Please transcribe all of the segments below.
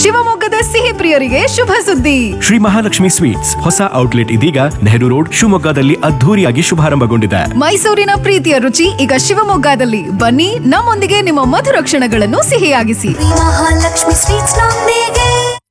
ಶಿವಮೊಗ್ಗದ ಸಿಹಿ ಪ್ರಿಯರಿಗೆ ಶುಭ ಸುದ್ದಿ ಶ್ರೀ ಮಹಾಲಕ್ಷ್ಮಿ ಸ್ವೀಟ್ಸ್ ಹೊಸ ಔಟ್ಲೆಟ್ ಇದೀಗ ನೆಹರು ರೋಡ್ ಶಿವಮೊಗ್ಗದಲ್ಲಿ ಅದ್ಧೂರಿಯಾಗಿ ಶುಭಾರಂಭಗೊಂಡಿದೆ ಮೈಸೂರಿನ ಪ್ರೀತಿಯ ರುಚಿ ಈಗ ಶಿವಮೊಗ್ಗದಲ್ಲಿ ಬನ್ನಿ ನಮ್ಮೊಂದಿಗೆ ನಿಮ್ಮ ಮಧುರ ಕ್ಷಣಗಳನ್ನು ಸಿಹಿಯಾಗಿಸಿ ಮಹಾಲಕ್ಷ್ಮಿ ಸ್ವೀಟ್ಸ್ ನೊಂದಿಗೆ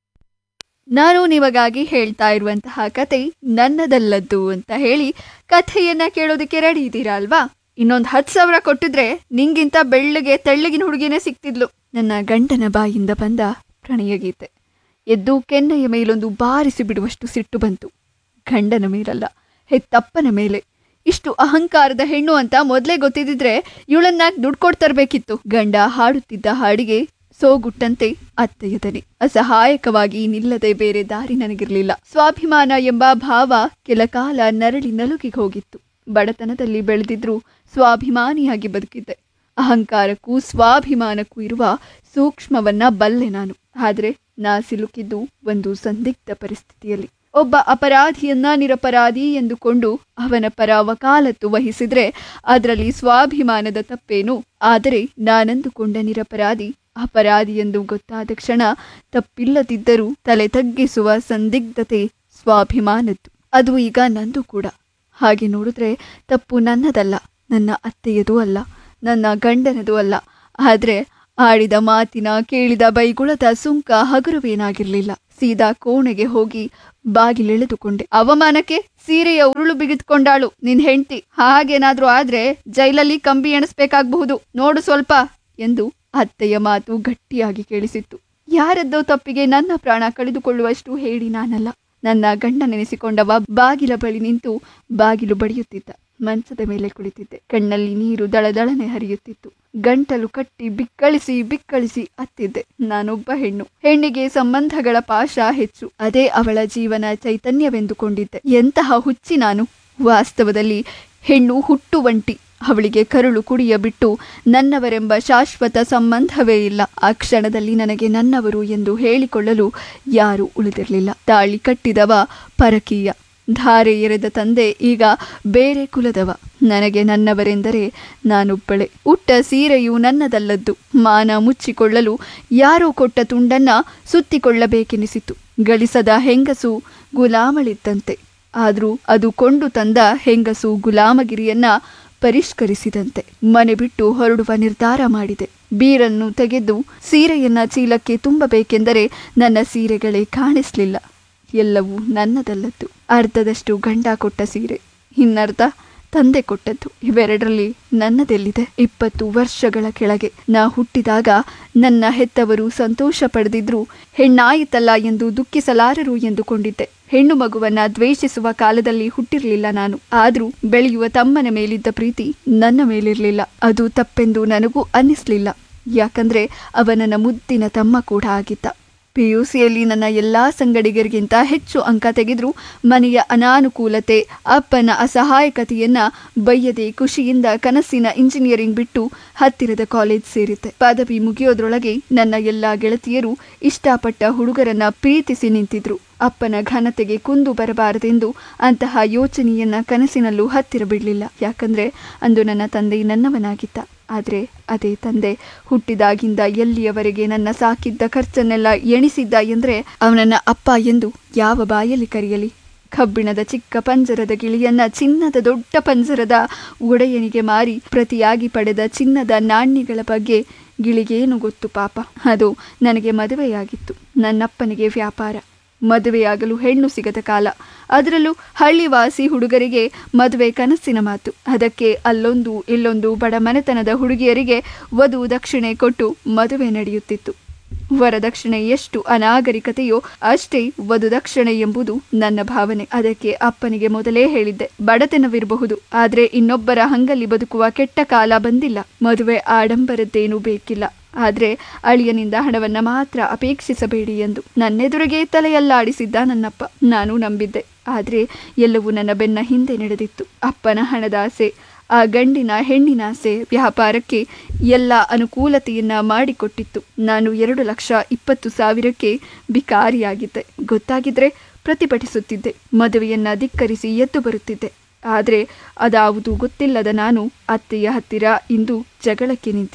ನಾನು ನಿಮಗಾಗಿ ಹೇಳ್ತಾ ಇರುವಂತಹ ಕತೆ ನನ್ನದಲ್ಲದ್ದು ಅಂತ ಹೇಳಿ ಕಥೆಯನ್ನ ಕೇಳೋದಕ್ಕೆ ರೆಡಿ ಇದ್ದೀರಾ ಅಲ್ವಾ ಇನ್ನೊಂದು ಹತ್ತು ಸಾವಿರ ಕೊಟ್ಟಿದ್ರೆ ನಿಂಗಿಂತ ಬೆಳ್ಳಗೆ ತೆಳ್ಳಗಿನ ಹುಡುಗಿನೇ ಸಿಕ್ತಿದ್ಲು ನನ್ನ ಗಂಡನ ಬಾಯಿಂದ ಬಂದ ಪ್ರಣಯ ಗೀತೆ ಎದ್ದು ಕೆನ್ನೆಯ ಮೇಲೊಂದು ಬಾರಿಸಿ ಬಿಡುವಷ್ಟು ಸಿಟ್ಟು ಬಂತು ಗಂಡನ ಮೇಲಲ್ಲ ಹೆತ್ತಪ್ಪನ ಮೇಲೆ ಇಷ್ಟು ಅಹಂಕಾರದ ಹೆಣ್ಣು ಅಂತ ಮೊದಲೇ ಗೊತ್ತಿದ್ದಿದ್ರೆ ಇವಳನ್ನ ದುಡ್ಡು ಕೊಡ್ತರ್ಬೇಕಿತ್ತು ಗಂಡ ಹಾಡುತ್ತಿದ್ದ ಹಾಡಿಗೆ ಸೋಗುಟ್ಟಂತೆ ಅತ್ತೆಯ ದನಿ ಅಸಹಾಯಕವಾಗಿ ನಿಲ್ಲದೆ ಬೇರೆ ದಾರಿ ನನಗಿರಲಿಲ್ಲ ಸ್ವಾಭಿಮಾನ ಎಂಬ ಭಾವ ಕೆಲ ಕಾಲ ನರಳಿ ನಲುಗಿ ಹೋಗಿತ್ತು ಬಡತನದಲ್ಲಿ ಬೆಳೆದಿದ್ರೂ ಸ್ವಾಭಿಮಾನಿಯಾಗಿ ಬದುಕಿದ್ದೆ ಅಹಂಕಾರಕ್ಕೂ ಸ್ವಾಭಿಮಾನಕ್ಕೂ ಇರುವ ಸೂಕ್ಷ್ಮವನ್ನ ಬಲ್ಲೆ ನಾನು ಆದ್ರೆ ನಾ ಸಿಲುಕಿದ್ದು ಒಂದು ಸಂದಿಗ್ಧ ಪರಿಸ್ಥಿತಿಯಲ್ಲಿ ಒಬ್ಬ ಅಪರಾಧಿಯನ್ನ ನಿರಪರಾಧಿ ಎಂದುಕೊಂಡು ಅವನ ಪರ ವಕಾಲತ್ತು ವಹಿಸಿದ್ರೆ ಅದರಲ್ಲಿ ಸ್ವಾಭಿಮಾನದ ತಪ್ಪೇನು ಆದರೆ ನಾನಂದುಕೊಂಡ ನಿರಪರಾಧಿ ಅಪರಾಧಿ ಎಂದು ಗೊತ್ತಾದ ಕ್ಷಣ ತಪ್ಪಿಲ್ಲದಿದ್ದರೂ ತಲೆ ತಗ್ಗಿಸುವ ಸಂದಿಗ್ಧತೆ ಸ್ವಾಭಿಮಾನದ್ದು ಅದು ಈಗ ನಂದು ಕೂಡ ಹಾಗೆ ನೋಡಿದ್ರೆ ತಪ್ಪು ನನ್ನದಲ್ಲ ನನ್ನ ಅತ್ತೆಯದೂ ಅಲ್ಲ ನನ್ನ ಗಂಡನದೂ ಅಲ್ಲ ಆದರೆ ಆಡಿದ ಮಾತಿನ ಕೇಳಿದ ಬೈಗುಳದ ಸುಂಕ ಹಗುರವೇನಾಗಿರ್ಲಿಲ್ಲ ಸೀದಾ ಕೋಣೆಗೆ ಹೋಗಿ ಬಾಗಿಲೆಳೆದುಕೊಂಡೆ ಅವಮಾನಕ್ಕೆ ಸೀರೆಯ ಉರುಳು ಬಿಗಿದ್ಕೊಂಡಾಳು ನಿನ್ ಹೆಂಡ್ತಿ ಹಾಗೇನಾದ್ರೂ ಆದ್ರೆ ಜೈಲಲ್ಲಿ ಕಂಬಿ ಎಣಿಸ್ಬೇಕಾಗಬಹುದು ನೋಡು ಸ್ವಲ್ಪ ಎಂದು ಅತ್ತೆಯ ಮಾತು ಗಟ್ಟಿಯಾಗಿ ಕೇಳಿಸಿತ್ತು ಯಾರದ್ದೋ ತಪ್ಪಿಗೆ ನನ್ನ ಪ್ರಾಣ ಕಳೆದುಕೊಳ್ಳುವಷ್ಟು ಹೇಳಿ ನಾನಲ್ಲ ನನ್ನ ಗಂಡ ನೆನೆಸಿಕೊಂಡವ ಬಾಗಿಲ ಬಳಿ ನಿಂತು ಬಾಗಿಲು ಬಡಿಯುತ್ತಿದ್ದ ಮಂಚದ ಮೇಲೆ ಕುಳಿತಿದ್ದೆ ಕಣ್ಣಲ್ಲಿ ನೀರು ದಳದಳನೆ ಹರಿಯುತ್ತಿತ್ತು ಗಂಟಲು ಕಟ್ಟಿ ಬಿಕ್ಕಳಿಸಿ ಬಿಕ್ಕಳಿಸಿ ಅತ್ತಿದ್ದೆ ನಾನೊಬ್ಬ ಹೆಣ್ಣು ಹೆಣ್ಣಿಗೆ ಸಂಬಂಧಗಳ ಪಾಶ ಹೆಚ್ಚು ಅದೇ ಅವಳ ಜೀವನ ಚೈತನ್ಯವೆಂದುಕೊಂಡಿದ್ದೆ ಎಂತಹ ಹುಚ್ಚಿ ನಾನು ವಾಸ್ತವದಲ್ಲಿ ಹೆಣ್ಣು ಹುಟ್ಟುವಂಟಿ ಅವಳಿಗೆ ಕರುಳು ಕುಡಿಯ ಬಿಟ್ಟು ನನ್ನವರೆಂಬ ಶಾಶ್ವತ ಸಂಬಂಧವೇ ಇಲ್ಲ ಆ ಕ್ಷಣದಲ್ಲಿ ನನಗೆ ನನ್ನವರು ಎಂದು ಹೇಳಿಕೊಳ್ಳಲು ಯಾರೂ ಉಳಿದಿರಲಿಲ್ಲ ತಾಳಿ ಕಟ್ಟಿದವ ಪರಕೀಯ ಧಾರೆ ಎರೆದ ತಂದೆ ಈಗ ಬೇರೆ ಕುಲದವ ನನಗೆ ನನ್ನವರೆಂದರೆ ನಾನೊಬ್ಬಳೆ ಉಟ್ಟ ಸೀರೆಯು ನನ್ನದಲ್ಲದ್ದು ಮಾನ ಮುಚ್ಚಿಕೊಳ್ಳಲು ಯಾರೋ ಕೊಟ್ಟ ತುಂಡನ್ನ ಸುತ್ತಿಕೊಳ್ಳಬೇಕೆನಿಸಿತು ಗಳಿಸದ ಹೆಂಗಸು ಗುಲಾಮಳಿದ್ದಂತೆ ಆದರೂ ಅದು ಕೊಂಡು ತಂದ ಹೆಂಗಸು ಗುಲಾಮಗಿರಿಯನ್ನ ಪರಿಷ್ಕರಿಸಿದಂತೆ ಮನೆ ಬಿಟ್ಟು ಹೊರಡುವ ನಿರ್ಧಾರ ಮಾಡಿದೆ ಬೀರನ್ನು ತೆಗೆದು ಸೀರೆಯನ್ನ ಚೀಲಕ್ಕೆ ತುಂಬಬೇಕೆಂದರೆ ನನ್ನ ಸೀರೆಗಳೇ ಕಾಣಿಸ್ಲಿಲ್ಲ ಎಲ್ಲವೂ ನನ್ನದಲ್ಲದ್ದು ಅರ್ಧದಷ್ಟು ಗಂಡ ಕೊಟ್ಟ ಸೀರೆ ಇನ್ನರ್ಧ ತಂದೆ ಕೊಟ್ಟದ್ದು ಇವೆರಡರಲ್ಲಿ ನನ್ನದೆಲ್ಲಿದೆ ಇಪ್ಪತ್ತು ವರ್ಷಗಳ ಕೆಳಗೆ ನಾ ಹುಟ್ಟಿದಾಗ ನನ್ನ ಹೆತ್ತವರು ಸಂತೋಷ ಪಡೆದಿದ್ರು ಹೆಣ್ಣಾಯಿತಲ್ಲ ಎಂದು ದುಃಖಿಸಲಾರರು ಎಂದುಕೊಂಡಿದ್ದೆ ಹೆಣ್ಣು ಮಗುವನ್ನ ದ್ವೇಷಿಸುವ ಕಾಲದಲ್ಲಿ ಹುಟ್ಟಿರಲಿಲ್ಲ ನಾನು ಆದ್ರೂ ಬೆಳೆಯುವ ತಮ್ಮನ ಮೇಲಿದ್ದ ಪ್ರೀತಿ ನನ್ನ ಮೇಲಿರಲಿಲ್ಲ ಅದು ತಪ್ಪೆಂದು ನನಗೂ ಅನ್ನಿಸ್ಲಿಲ್ಲ ಯಾಕಂದ್ರೆ ಅವ ನನ್ನ ಮುದ್ದಿನ ತಮ್ಮ ಕೂಡ ಆಗಿದ್ದ ಪಿ ಯು ಸಿಯಲ್ಲಿ ನನ್ನ ಎಲ್ಲ ಸಂಗಡಿಗರಿಗಿಂತ ಹೆಚ್ಚು ಅಂಕ ತೆಗೆದ್ರು ಮನೆಯ ಅನಾನುಕೂಲತೆ ಅಪ್ಪನ ಅಸಹಾಯಕತೆಯನ್ನ ಬಯ್ಯದೆ ಖುಷಿಯಿಂದ ಕನಸಿನ ಇಂಜಿನಿಯರಿಂಗ್ ಬಿಟ್ಟು ಹತ್ತಿರದ ಕಾಲೇಜ್ ಸೇರಿದ್ದೆ ಪದವಿ ಮುಗಿಯೋದ್ರೊಳಗೆ ನನ್ನ ಎಲ್ಲ ಗೆಳತಿಯರು ಇಷ್ಟಪಟ್ಟ ಹುಡುಗರನ್ನ ಪ್ರೀತಿಸಿ ನಿಂತಿದ್ರು ಅಪ್ಪನ ಘನತೆಗೆ ಕುಂದು ಬರಬಾರದೆಂದು ಅಂತಹ ಯೋಚನೆಯನ್ನ ಕನಸಿನಲ್ಲೂ ಹತ್ತಿರ ಬಿಡಲಿಲ್ಲ ಯಾಕಂದ್ರೆ ಅಂದು ನನ್ನ ತಂದೆ ನನ್ನವನಾಗಿದ್ದ ಆದರೆ ಅದೇ ತಂದೆ ಹುಟ್ಟಿದಾಗಿಂದ ಎಲ್ಲಿಯವರೆಗೆ ನನ್ನ ಸಾಕಿದ್ದ ಖರ್ಚನ್ನೆಲ್ಲ ಎಣಿಸಿದ್ದ ಎಂದ್ರೆ ಅವನನ್ನ ಅಪ್ಪ ಎಂದು ಯಾವ ಬಾಯಲ್ಲಿ ಕರೆಯಲಿ ಕಬ್ಬಿಣದ ಚಿಕ್ಕ ಪಂಜರದ ಗಿಳಿಯನ್ನ ಚಿನ್ನದ ದೊಡ್ಡ ಪಂಜರದ ಒಡೆಯನಿಗೆ ಮಾರಿ ಪ್ರತಿಯಾಗಿ ಪಡೆದ ಚಿನ್ನದ ನಾಣ್ಯಗಳ ಬಗ್ಗೆ ಗಿಳಿಗೇನು ಗೊತ್ತು ಪಾಪ ಅದು ನನಗೆ ಮದುವೆಯಾಗಿತ್ತು ನನ್ನಪ್ಪನಿಗೆ ವ್ಯಾಪಾರ ಮದುವೆಯಾಗಲು ಹೆಣ್ಣು ಸಿಗದ ಕಾಲ ಅದರಲ್ಲೂ ಹಳ್ಳಿವಾಸಿ ಹುಡುಗರಿಗೆ ಮದುವೆ ಕನಸಿನ ಮಾತು ಅದಕ್ಕೆ ಅಲ್ಲೊಂದು ಇಲ್ಲೊಂದು ಬಡ ಮನೆತನದ ಹುಡುಗಿಯರಿಗೆ ವಧು ದಕ್ಷಿಣೆ ಕೊಟ್ಟು ಮದುವೆ ನಡೆಯುತ್ತಿತ್ತು ವರದಕ್ಷಿಣೆ ಎಷ್ಟು ಅನಾಗರಿಕತೆಯೋ ಅಷ್ಟೇ ವಧುದಕ್ಷಿಣೆ ಎಂಬುದು ನನ್ನ ಭಾವನೆ ಅದಕ್ಕೆ ಅಪ್ಪನಿಗೆ ಮೊದಲೇ ಹೇಳಿದ್ದೆ ಬಡತನವಿರಬಹುದು ಆದ್ರೆ ಇನ್ನೊಬ್ಬರ ಹಂಗಲ್ಲಿ ಬದುಕುವ ಕೆಟ್ಟ ಕಾಲ ಬಂದಿಲ್ಲ ಮದುವೆ ಆಡಂಬರದ್ದೇನೂ ಬೇಕಿಲ್ಲ ಆದ್ರೆ ಅಳಿಯನಿಂದ ಹಣವನ್ನ ಮಾತ್ರ ಅಪೇಕ್ಷಿಸಬೇಡಿ ಎಂದು ನನ್ನೆದುರಿಗೆ ತಲೆಯಲ್ಲಾಡಿಸಿದ್ದ ನನ್ನಪ್ಪ ನಾನು ನಂಬಿದ್ದೆ ಆದ್ರೆ ಎಲ್ಲವೂ ನನ್ನ ಬೆನ್ನ ಹಿಂದೆ ನಡೆದಿತ್ತು ಅಪ್ಪನ ಹಣದ ಆಸೆ ಆ ಗಂಡಿನ ಹೆಣ್ಣಿನ ಆಸೆ ವ್ಯಾಪಾರಕ್ಕೆ ಎಲ್ಲ ಅನುಕೂಲತೆಯನ್ನ ಮಾಡಿಕೊಟ್ಟಿತ್ತು ನಾನು ಎರಡು ಲಕ್ಷ ಇಪ್ಪತ್ತು ಸಾವಿರಕ್ಕೆ ಬಿಕಾರಿಯಾಗಿದ್ದೆ ಗೊತ್ತಾಗಿದ್ರೆ ಪ್ರತಿಭಟಿಸುತ್ತಿದ್ದೆ ಮದುವೆಯನ್ನ ಧಿಕ್ಕರಿಸಿ ಎದ್ದು ಬರುತ್ತಿದ್ದೆ ಆದರೆ ಅದಾವುದು ಗೊತ್ತಿಲ್ಲದ ನಾನು ಅತ್ತೆಯ ಹತ್ತಿರ ಇಂದು ಜಗಳಕ್ಕೆ ನಿಂತಿದ್ದೆ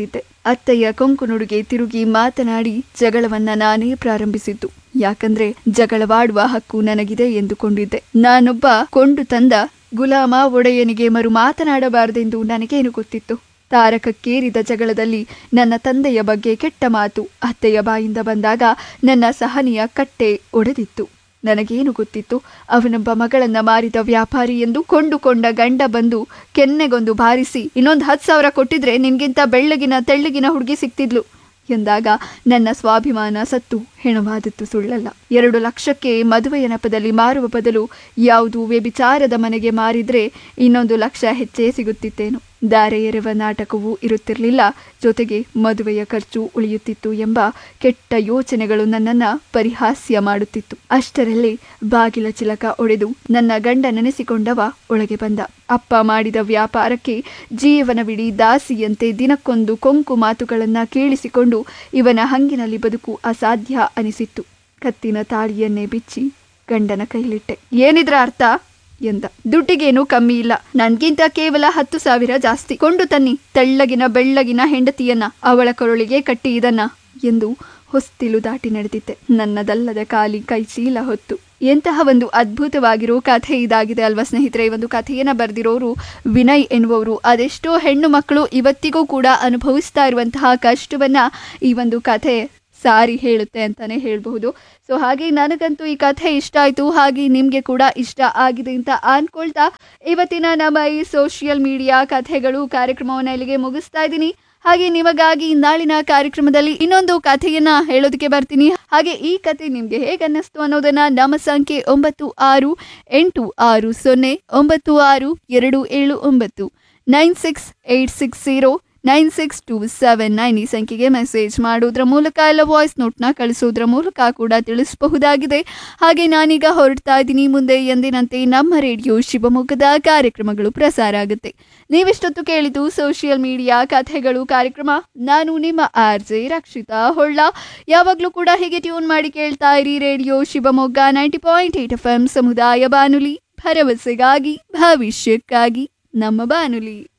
ಅತ್ತೆಯ ಕೊಂಕು ನುಡುಗೆ ತಿರುಗಿ ಮಾತನಾಡಿ ಜಗಳವನ್ನ ನಾನೇ ಪ್ರಾರಂಭಿಸಿದ್ದು ಯಾಕಂದ್ರೆ ಜಗಳವಾಡುವ ಹಕ್ಕು ನನಗಿದೆ ಎಂದುಕೊಂಡಿದ್ದೆ ನಾನೊಬ್ಬ ಕೊಂಡು ತಂದ ಗುಲಾಮ ಒಡೆಯನಿಗೆ ಮರು ಮಾತನಾಡಬಾರದೆಂದು ನನಗೇನು ಗೊತ್ತಿತ್ತು ತಾರಕಕ್ಕೇರಿದ ಜಗಳದಲ್ಲಿ ನನ್ನ ತಂದೆಯ ಬಗ್ಗೆ ಕೆಟ್ಟ ಮಾತು ಅತ್ತೆಯ ಬಾಯಿಂದ ಬಂದಾಗ ನನ್ನ ಸಹನೆಯ ಕಟ್ಟೆ ಒಡೆದಿತ್ತು ನನಗೇನು ಗೊತ್ತಿತ್ತು ಅವನೊಬ್ಬ ಮಗಳನ್ನ ಮಾರಿದ ವ್ಯಾಪಾರಿ ಎಂದು ಕೊಂಡುಕೊಂಡ ಗಂಡ ಬಂದು ಕೆನ್ನೆಗೊಂದು ಬಾರಿಸಿ ಇನ್ನೊಂದು ಹತ್ತು ಸಾವಿರ ಕೊಟ್ಟಿದ್ರೆ ನಿನ್ಗಿಂತ ಬೆಳ್ಳಗಿನ ತೆಳ್ಳಗಿನ ಹುಡುಗಿ ಸಿಕ್ತಿದ್ಲು ಎಂದಾಗ ನನ್ನ ಸ್ವಾಭಿಮಾನ ಸತ್ತು ಹೆಣವಾದದ್ದು ಸುಳ್ಳಲ್ಲ ಎರಡು ಲಕ್ಷಕ್ಕೆ ಮದುವೆಯ ನೆಪದಲ್ಲಿ ಮಾರುವ ಬದಲು ಯಾವುದು ವ್ಯಭಿಚಾರದ ಮನೆಗೆ ಮಾರಿದ್ರೆ ಇನ್ನೊಂದು ಲಕ್ಷ ಹೆಚ್ಚೇ ಸಿಗುತ್ತಿತ್ತೇನು ದಾರೆ ಎರೆವ ನಾಟಕವೂ ಇರುತ್ತಿರಲಿಲ್ಲ ಜೊತೆಗೆ ಮದುವೆಯ ಖರ್ಚು ಉಳಿಯುತ್ತಿತ್ತು ಎಂಬ ಕೆಟ್ಟ ಯೋಚನೆಗಳು ನನ್ನನ್ನ ಪರಿಹಾಸ್ಯ ಮಾಡುತ್ತಿತ್ತು ಅಷ್ಟರಲ್ಲಿ ಬಾಗಿಲ ಚಿಲಕ ಒಡೆದು ನನ್ನ ಗಂಡ ನೆನೆಸಿಕೊಂಡವ ಒಳಗೆ ಬಂದ ಅಪ್ಪ ಮಾಡಿದ ವ್ಯಾಪಾರಕ್ಕೆ ಜೀವನವಿಡೀ ದಾಸಿಯಂತೆ ದಿನಕ್ಕೊಂದು ಕೊಂಕು ಮಾತುಗಳನ್ನ ಕೇಳಿಸಿಕೊಂಡು ಇವನ ಹಂಗಿನಲ್ಲಿ ಬದುಕು ಅಸಾಧ್ಯ ಅನಿಸಿತ್ತು ಕತ್ತಿನ ತಾಳಿಯನ್ನೇ ಬಿಚ್ಚಿ ಗಂಡನ ಕೈಲಿಟ್ಟೆ ಏನಿದ್ರ ಅರ್ಥ ಎಂದ ದುಡ್ಡಿಗೇನು ಕಮ್ಮಿ ಇಲ್ಲ ನನ್ಗಿಂತ ಕೇವಲ ಹತ್ತು ಸಾವಿರ ಜಾಸ್ತಿ ಕೊಂಡು ತನ್ನಿ ತೆಳ್ಳಗಿನ ಬೆಳ್ಳಗಿನ ಹೆಂಡತಿಯನ್ನ ಅವಳ ಕೊರಳಿಗೆ ಕಟ್ಟಿ ಇದನ್ನ ಎಂದು ಹೊಸ್ತಿಲು ದಾಟಿ ನಡೆದಿದ್ದೆ ನನ್ನದಲ್ಲದ ಕಾಲಿ ಕೈ ಚೀಲ ಹೊತ್ತು ಎಂತಹ ಒಂದು ಅದ್ಭುತವಾಗಿರೋ ಕಥೆ ಇದಾಗಿದೆ ಅಲ್ವಾ ಸ್ನೇಹಿತರೆ ಈ ಒಂದು ಕಥೆಯನ್ನ ಬರೆದಿರೋರು ವಿನಯ್ ಎನ್ನುವವರು ಅದೆಷ್ಟೋ ಹೆಣ್ಣು ಮಕ್ಕಳು ಇವತ್ತಿಗೂ ಕೂಡ ಅನುಭವಿಸ್ತಾ ಇರುವಂತಹ ಕಷ್ಟವನ್ನ ಈ ಒಂದು ಕಥೆ ಸಾರಿ ಹೇಳುತ್ತೆ ಅಂತಾನೆ ಹೇಳಬಹುದು ಸೊ ಹಾಗೆ ನನಗಂತೂ ಈ ಕಥೆ ಇಷ್ಟ ಆಯಿತು ಹಾಗೆ ನಿಮಗೆ ಕೂಡ ಇಷ್ಟ ಆಗಿದೆ ಅಂತ ಅನ್ಕೊಳ್ತಾ ಇವತ್ತಿನ ನಮ್ಮ ಈ ಸೋಷಿಯಲ್ ಮೀಡಿಯಾ ಕಥೆಗಳು ಕಾರ್ಯಕ್ರಮವನ್ನು ಇಲ್ಲಿಗೆ ಮುಗಿಸ್ತಾ ಇದ್ದೀನಿ ಹಾಗೆ ನಿಮಗಾಗಿ ನಾಳಿನ ಕಾರ್ಯಕ್ರಮದಲ್ಲಿ ಇನ್ನೊಂದು ಕಥೆಯನ್ನ ಹೇಳೋದಕ್ಕೆ ಬರ್ತೀನಿ ಹಾಗೆ ಈ ಕಥೆ ನಿಮ್ಗೆ ಹೇಗೆ ಅನ್ನಿಸ್ತು ಅನ್ನೋದನ್ನ ನಮ್ಮ ಸಂಖ್ಯೆ ಒಂಬತ್ತು ಆರು ಎಂಟು ಆರು ಸೊನ್ನೆ ಒಂಬತ್ತು ಆರು ಎರಡು ಏಳು ಒಂಬತ್ತು nine six eight six zero nine six two seven nine ಈ ಸಂಖ್ಯೆಗೆ ಮೆಸೇಜ್ ಮಾಡೋದ್ರ ಮೂಲಕ ಎಲ್ಲ ವಾಯ್ಸ್ ನೋಟ್ನ ಕಳಿಸೋದ್ರ ಮೂಲಕ ಕೂಡ ತಿಳಿಸಬಹುದಾಗಿದೆ ಹಾಗೆ ನಾನೀಗ ಹೊರಡ್ತಾ ಇದ್ದೀನಿ ಮುಂದೆ ಎಂದಿನಂತೆ ನಮ್ಮ ರೇಡಿಯೋ ಶಿವಮೊಗ್ಗದ ಕಾರ್ಯಕ್ರಮಗಳು ಪ್ರಸಾರ ಆಗುತ್ತೆ ನೀವಿಷ್ಟೊತ್ತು ಕೇಳಿದ್ದು ಸೋಷಿಯಲ್ ಮೀಡಿಯಾ ಕಥೆಗಳು ಕಾರ್ಯಕ್ರಮ ನಾನು ನಿಮ್ಮ ಆರ್ ಜೆ ರಕ್ಷಿತಾ ಹೊಳ್ಳ ಯಾವಾಗಲೂ ಕೂಡ ಹೀಗೆ ಟ್ಯೂನ್ ಮಾಡಿ ಕೇಳ್ತಾ ಇರಿ radio Shivamogga ninety point eight F M ಸಮುದಾಯ ಬಾನುಲಿ ಭರವಸೆಗಾಗಿ ಭವಿಷ್ಯಕ್ಕಾಗಿ ನಮ್ಮ ಬಾನುಲಿ